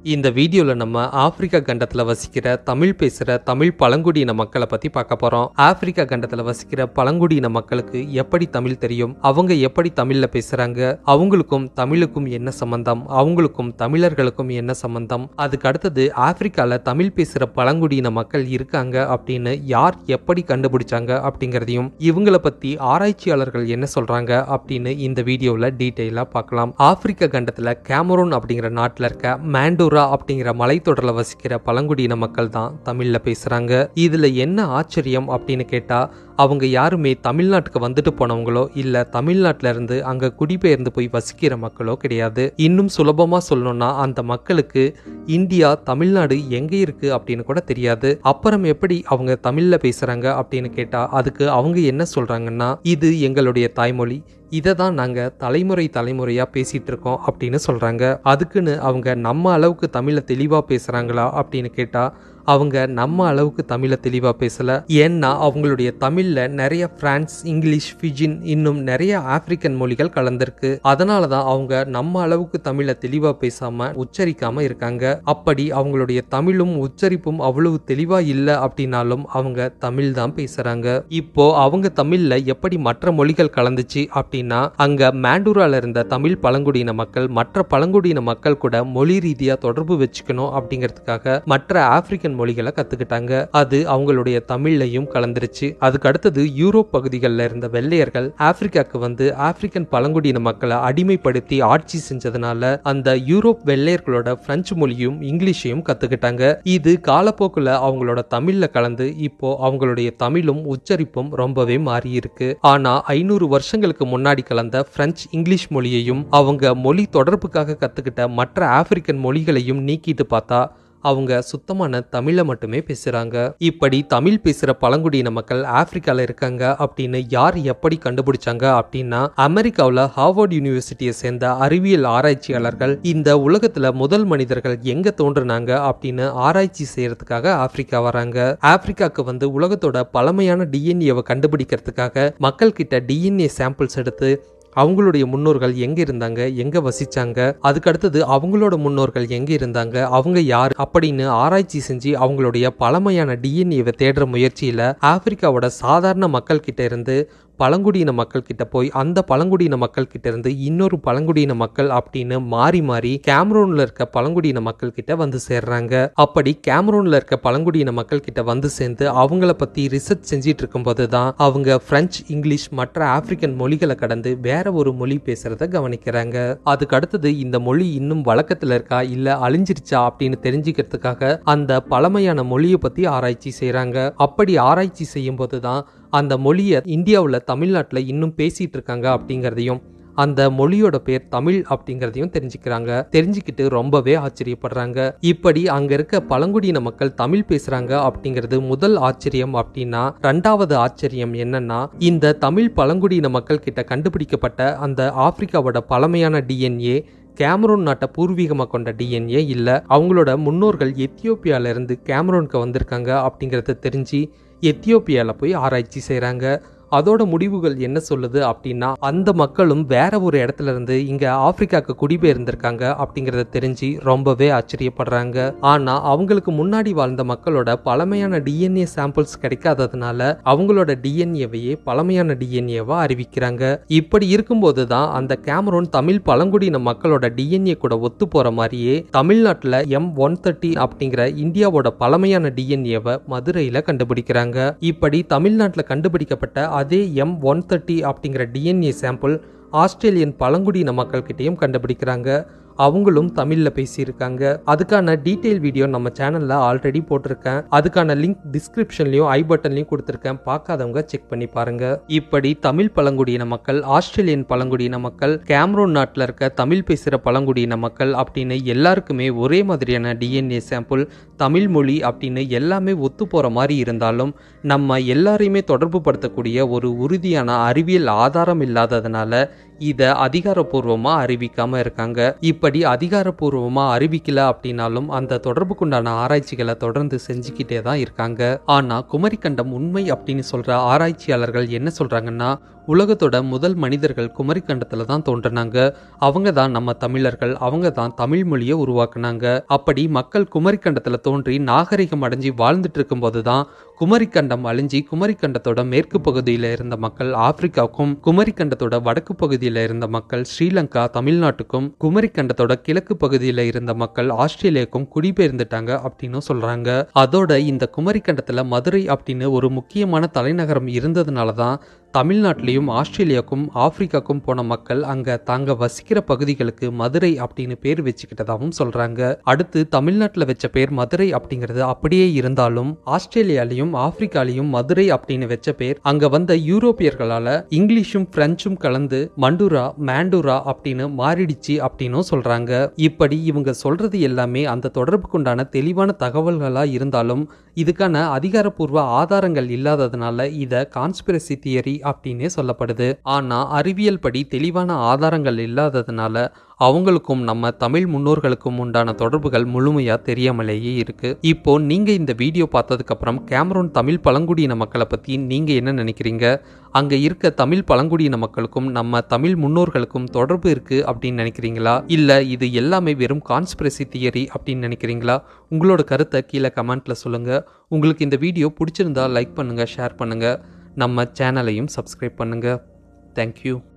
இந்த வீடியோவில் நம்ம ஆப்பிரிக்கா கண்டத்தில் வசிக்கிற தமிழ் பேசுகிற தமிழ் பழங்குடியின மக்களை பற்றி பார்க்க போகிறோம் ஆப்பிரிக்கா கண்டத்தில் வசிக்கிற பழங்குடியின மக்களுக்கு எப்படி தமிழ் தெரியும் அவங்க எப்படி தமிழில் பேசுகிறாங்க அவங்களுக்கும் தமிழுக்கும் என்ன சம்பந்தம் அவங்களுக்கும் தமிழர்களுக்கும் என்ன சம்பந்தம் அதுக்கு அடுத்தது ஆப்பிரிக்காவில் தமிழ் பேசுகிற பழங்குடியின மக்கள் இருக்காங்க அப்படின்னு யார் எப்படி கண்டுபிடிச்சாங்க அப்படிங்கிறதையும் இவங்கள பற்றி ஆராய்ச்சியாளர்கள் என்ன சொல்கிறாங்க அப்படின்னு இந்த வீடியோவில் டீட்டெயிலாக பார்க்கலாம் ஆப்பிரிக்கா கண்டத்தில் கேமரூன் அப்படிங்கிற நாட்டில் இருக்க மேண்டூரா அப்படிங்கிற மலைத்தொடரில் வசிக்கிற பழங்குடியின மக்கள் தான் தமிழில் பேசுகிறாங்க இதில் என்ன ஆச்சரியம் அப்படின்னு கேட்டால் அவங்க யாருமே தமிழ்நாட்டுக்கு வந்துட்டு போனவங்களோ இல்லை தமிழ்நாட்டில இருந்து அங்கே குடிபெயர்ந்து போய் வசிக்கிற மக்களோ கிடையாது இன்னும் சுலபமாக சொல்லணும்னா அந்த மக்களுக்கு இந்தியா தமிழ்நாடு எங்கே இருக்கு அப்படின்னு கூட தெரியாது அப்புறம் எப்படி அவங்க தமிழில் பேசுகிறாங்க அப்படின்னு கேட்டால் அதுக்கு அவங்க என்ன சொல்கிறாங்கன்னா இது எங்களுடைய தாய்மொழி இதை தான் நாங்கள் தலைமுறை தலைமுறையாக பேசிகிட்டு இருக்கோம் அப்படின்னு சொல்கிறாங்க அதுக்குன்னு அவங்க நம்ம அளவுக்கு தமிழை தெளிவாக பேசுகிறாங்களா அப்படின்னு கேட்டால் அவங்க நம்ம அளவுக்கு தமிழை தெளிவாக பேசலை ஏன்னா அவங்களுடைய தமிழில் நிறைய பிரான்ஸ் இங்கிலீஷ் ஃபிஜின் இன்னும் நிறைய ஆப்பிரிக்கன் மொழிகள் கலந்திருக்கு அதனால தான் அவங்க நம்ம அளவுக்கு தமிழை தெளிவாக பேசாமல் உச்சரிக்காமல் இருக்காங்க அப்படி அவங்களுடைய தமிழும் உச்சரிப்பும் அவ்வளவு தெளிவாக இல்லை அப்படின்னாலும் அவங்க தமிழ் தான் பேசுகிறாங்க இப்போ அவங்க தமிழில் எப்படி மற்ற மொழிகள் கலந்துச்சு அப்படின்னா அங்கே மேண்டூரால இருந்த தமிழ் பழங்குடியின மக்கள் மற்ற பழங்குடியின மக்கள் கூட மொழி ரீதியாக தொடர்பு வச்சுக்கணும் அப்படிங்கிறதுக்காக மற்ற ஆப்பிரிக்கன் மொழிகளை கத்துக்கிட்டாங்க அது அவங்களுடைய தமிழ்லையும் கலந்துருச்சு அதுக்கு அடுத்தது யூரோப் பகுதிகளில் இருந்த வெள்ளையர்கள் ஆப்பிரிக்காக்கு வந்து ஆப்பிரிக்கன் பழங்குடியின மக்களை அடிமைப்படுத்தி ஆட்சி செஞ்சதுனால அந்த யூரோப் வெள்ளையர்களோட பிரெஞ்சு மொழியும் இங்கிலீஷையும் கத்துக்கிட்டாங்க இது காலப்போக்கில் அவங்களோட தமிழ்ல கலந்து இப்போ அவங்களுடைய தமிழும் உச்சரிப்பும் ரொம்பவே மாறி இருக்கு ஆனா ஐநூறு வருஷங்களுக்கு முன்னாடி கலந்த பிரெஞ்சு இங்கிலீஷ் மொழியையும் அவங்க மொழி தொடர்புக்காக கத்துக்கிட்ட மற்ற ஆப்பிரிக்கன் மொழிகளையும் நீக்கிட்டு பார்த்தா அவங்க சுத்தமான தமிழை மட்டுமே பேசுகிறாங்க இப்படி தமிழ் பேசுகிற பழங்குடியின மக்கள் ஆப்பிரிக்காவில் இருக்காங்க அப்படின்னு யார் எப்படி கண்டுபிடிச்சாங்க அப்படின்னா அமெரிக்காவில் ஹார்வர்ட் யூனிவர்சிட்டியை சேர்ந்த அறிவியல் ஆராய்ச்சியாளர்கள் இந்த உலகத்தில் முதல் மனிதர்கள் எங்கே தோன்றுனாங்க அப்படின்னு ஆராய்ச்சி செய்யறதுக்காக ஆப்பிரிக்கா வராங்க ஆப்பிரிக்காவுக்கு வந்து உலகத்தோட பழமையான டிஎன்ஏவை கண்டுபிடிக்கிறதுக்காக மக்கள் கிட்ட டிஎன்ஏ சாம்பிள்ஸ் எடுத்து அவங்களுடைய முன்னோர்கள் எங்க இருந்தாங்க எங்க வசிச்சாங்க அதுக்கு அடுத்தது அவங்களோட முன்னோர்கள் எங்க இருந்தாங்க அவங்க யார் அப்படின்னு ஆராய்ச்சி செஞ்சு அவங்களுடைய பழமையான டிஎன்ஏவை தேடுற முயற்சியில ஆப்பிரிக்காவோட சாதாரண மக்கள் கிட்ட இருந்து பழங்குடியின மக்கள் கிட்ட போய் அந்த பழங்குடியின மக்கள் கிட்ட இருந்து இன்னொரு பழங்குடியின மக்கள் அப்படின்னு மாறி மாறி கேமரூன்ல இருக்க பழங்குடியின மக்கள் கிட்ட வந்து சேர்றாங்க அப்படி கேமரூன்ல இருக்க பழங்குடியின மக்கள் கிட்ட வந்து சேர்ந்து அவங்கள பத்தி ரிசர்ச் செஞ்சிட்டு இருக்கும்போது தான் அவங்க பிரெஞ்சு இங்கிலீஷ் மற்ற ஆப்பிரிக்கன் மொழிகளை கடந்து வேற ஒரு மொழி பேசுறத கவனிக்கிறாங்க அதுக்கு அடுத்தது இந்த மொழி இன்னும் வழக்கத்துல இருக்கா இல்ல அழிஞ்சிருச்சா அப்படின்னு தெரிஞ்சுக்கிறதுக்காக அந்த பழமையான மொழியை பத்தி ஆராய்ச்சி செய்றாங்க அப்படி ஆராய்ச்சி செய்யும் போது தான் அந்த மொழியை இந்தியாவில் தமிழ்நாட்டில் இன்னும் பேசிட்டு இருக்காங்க அப்படிங்கிறதையும் அந்த மொழியோட பேர் தமிழ் அப்படிங்கிறதையும் தெரிஞ்சுக்கிறாங்க தெரிஞ்சுக்கிட்டு ரொம்பவே ஆச்சரியப்படுறாங்க இப்படி அங்க இருக்க பழங்குடியின மக்கள் தமிழ் பேசுறாங்க அப்படிங்கிறது முதல் ஆச்சரியம் அப்படின்னா ரெண்டாவது ஆச்சரியம் என்னன்னா இந்த தமிழ் பழங்குடியின மக்கள் கிட்ட கண்டுபிடிக்கப்பட்ட அந்த ஆப்பிரிக்காவோட பழமையான டிஎன்ஏ கேமரூன் நாட்டை பூர்வீகமாக கொண்ட டிஎன்ஏ இல்லை அவங்களோட முன்னோர்கள் எத்தியோப்பியால இருந்து கேமரூனுக்கு வந்திருக்காங்க அப்படிங்கிறத தெரிஞ்சு எத்தியோப்பியாவில் போய் ஆராய்ச்சி செய்கிறாங்க அதோட முடிவுகள் என்ன சொல்லுது அப்படின்னா அந்த மக்களும் வேற ஒரு இடத்துல இருந்து இங்க ஆப்பிரிக்காக்கு குடிபெயர்ந்திருக்காங்க அப்படிங்கறத தெரிஞ்சு ரொம்பவே ஆச்சரியப்படுறாங்க ஆனா அவங்களுக்கு முன்னாடி வாழ்ந்த மக்களோட பழமையான டிஎன்ஏ சாம்பிள்ஸ் கிடைக்காததுனால அவங்களோட டிஎன்ஏவையே பழமையான டிஎன்ஏவா அறிவிக்கிறாங்க இப்படி இருக்கும்போது தான் அந்த கேமரோன் தமிழ் பழங்குடியின மக்களோட டிஎன்ஏ கூட ஒத்து போற மாதிரியே தமிழ்நாட்டுல எம் ஒன் தேர்ட்டி அப்படிங்கிற இந்தியாவோட பழமையான டிஎன்ஏவை மதுரையில கண்டுபிடிக்கிறாங்க இப்படி தமிழ்நாட்டில் கண்டுபிடிக்கப்பட்ட அதே எம் ஒன் தேர்ட்டி அப்படிங்கிற டிஎன்ஏ சாம்பிள் ஆஸ்திரேலியன் பழங்குடியின மக்கள்கிட்டையும் கண்டுபிடிக்கிறாங்க அவங்களும் தமிழில் பேசியிருக்காங்க அதுக்கான டீட்டெயில் வீடியோ நம்ம சேனலில் ஆல்ரெடி போட்டிருக்கேன் அதுக்கான லிங்க் டிஸ்கிரிப்ஷன்லையும் ஐ பட்டன்லையும் கொடுத்துருக்கேன் பார்க்காதவங்க செக் பண்ணி பாருங்க இப்படி தமிழ் பழங்குடியின மக்கள் ஆஸ்திரேலியன் பழங்குடியின மக்கள் கேம்ரோன் நாட்டில் இருக்க தமிழ் பேசுகிற பழங்குடியின மக்கள் அப்படின்னு எல்லாருக்குமே ஒரே மாதிரியான டிஎன்ஏ சாம்பிள் தமிழ் மொழி அப்படின்னு எல்லாமே ஒத்து போகிற மாதிரி இருந்தாலும் நம்ம எல்லாரையுமே தொடர்பு படுத்தக்கூடிய ஒரு உறுதியான அறிவியல் ஆதாரம் இல்லாததுனால இதை அதிகாரப்பூர்வமாக அறிவிக்காமல் இருக்காங்க இப்படி அதிகாரப்பூர்வமாக அறிவிக்கல அப்படின்னாலும் அந்த தொடர்புக்குண்டான ஆராய்ச்சிகளை தொடர்ந்து செஞ்சுக்கிட்டே தான் இருக்காங்க ஆனால் குமரிக்கண்டம் உண்மை அப்படின்னு சொல்கிற ஆராய்ச்சியாளர்கள் என்ன சொல்கிறாங்கன்னா உலகத்தோட முதல் மனிதர்கள் குமரிக்கண்டத்துல தான் தோன்றினாங்க அவங்க தான் நம்ம தமிழர்கள் அவங்க தான் தமிழ் மொழியை உருவாக்குனாங்க அப்படி மக்கள் குமரிக்கண்டத்துல தோன்றி நாகரிகம் அடைஞ்சு வாழ்ந்துட்டு இருக்கும்போது தான் குமரிக்கண்டம் அழிஞ்சி குமரிக்கண்டத்தோட மேற்கு பகுதியில் இருந்த மக்கள் ஆப்பிரிக்காவுக்கும் குமரிக்கண்டத்தோட வடக்கு பகுதியில் இருந்த மக்கள் ஸ்ரீலங்கா தமிழ்நாட்டுக்கும் குமரிக்கண்டத்தோட கிழக்கு பகுதியில் இருந்த மக்கள் ஆஸ்திரேலியாவுக்கும் குடிபெயர்ந்துட்டாங்க அப்படின்னு சொல்றாங்க அதோட இந்த குமரிக்கண்டத்துல மதுரை அப்படின்னு ஒரு முக்கியமான தலைநகரம் இருந்ததுனால தான் தமிழ்நாட்டிலையும் ஆஸ்திரேலியாவுக்கும் ஆப்பிரிக்காவுக்கும் போன மக்கள் அங்க தாங்க வசிக்கிற பகுதிகளுக்கு மதுரை அப்படின்னு பேர் வச்சுக்கிட்டதாகவும் சொல்றாங்க அடுத்து தமிழ்நாட்டில் வச்ச பேர் மதுரை அப்படிங்கிறது அப்படியே இருந்தாலும் ஆஸ்திரேலியாலையும் ஆப்பிரிக்காலையும் மதுரை அப்படின்னு வச்ச பேர் அங்க வந்த யூரோப்பியர்களால இங்கிலீஷும் பிரெஞ்சும் கலந்து மண்டுரா மேண்டுரா அப்படின்னு மாறிடுச்சு அப்படின்னும் சொல்றாங்க இப்படி இவங்க சொல்றது எல்லாமே அந்த தொடர்புக்குண்டான தெளிவான தகவல்களா இருந்தாலும் இதுக்கான அதிகாரப்பூர்வ ஆதாரங்கள் இல்லாததுனால இத கான்ஸ்பிரசி தியரி அப்படின்னே சொல்லப்படுது ஆனா அறிவியல் படி தெளிவான ஆதாரங்கள் இல்லாததுனால அவங்களுக்கும் நம்ம தமிழ் முன்னோர்களுக்கும் உண்டான தொடர்புகள் முழுமையா தெரியாமலேயே இருக்கு இப்போ நீங்க இந்த வீடியோ பார்த்ததுக்கு அப்புறம் கேமரூன் தமிழ் பழங்குடியின மக்களை பத்தி நீங்க என்ன நினைக்கிறீங்க அங்க இருக்க தமிழ் பழங்குடியின மக்களுக்கும் நம்ம தமிழ் முன்னோர்களுக்கும் தொடர்பு இருக்கு அப்படின்னு நினைக்கிறீங்களா இல்ல இது எல்லாமே வெறும் கான்ஸ்பிரசி தியரி அப்படின்னு நினைக்கிறீங்களா உங்களோட கருத்தை கீழே கமெண்ட்ல சொல்லுங்க உங்களுக்கு இந்த வீடியோ பிடிச்சிருந்தா லைக் பண்ணுங்க ஷேர் பண்ணுங்க நம்ம சேனலையும் சப்ஸ்கிரைப் பண்ணுங்க தேங்க்யூ